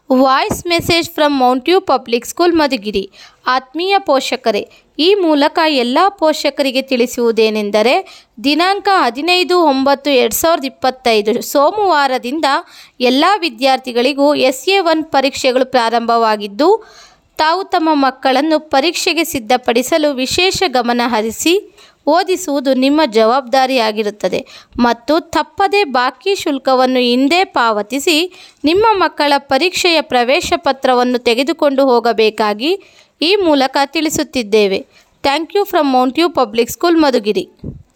voice message from Mount View public school Madhugiri ಆತ್ಮೀಯ ಪೋಷಕರೇ ಈ ಮೂಲಕ ಎಲ್ಲ ಪೋಷಕರಿಗೆ ತಿಳಿಸುವುದೇನೆಂದರೆ ದಿನಾಂಕ ಹದಿನೈದು ಒಂಬತ್ತು ಎರಡು ಸಾವಿರದ ಇಪ್ಪತ್ತೈದು ಸೋಮವಾರದಿಂದ ಎಲ್ಲ ವಿದ್ಯಾರ್ಥಿಗಳಿಗೂ ಎಸ್ ಎ ಒನ್ ಪರೀಕ್ಷೆಗಳು ಪ್ರಾರಂಭವಾಗಿದ್ದು ತಾವು ತಮ್ಮ ಮಕ್ಕಳನ್ನು ಪರೀಕ್ಷೆಗೆ ಸಿದ್ಧಪಡಿಸಲು ವಿಶೇಷ ಗಮನ ಹರಿಸಿ ಓದಿಸುವುದು ನಿಮ್ಮ ಜವಾಬ್ದಾರಿಯಾಗಿರುತ್ತದೆ ಮತ್ತು ತಪ್ಪದೇ ಬಾಕಿ ಶುಲ್ಕವನ್ನು ಹಿಂದೆ ಪಾವತಿಸಿ ನಿಮ್ಮ ಮಕ್ಕಳ ಪರೀಕ್ಷೆಯ ಪ್ರವೇಶ ಪತ್ರವನ್ನು ತೆಗೆದುಕೊಂಡು ಹೋಗಬೇಕಾಗಿ ಈ ಮೂಲಕ ತಿಳಿಸುತ್ತಿದ್ದೇವೆ thank you from Mount View public school Madhugiri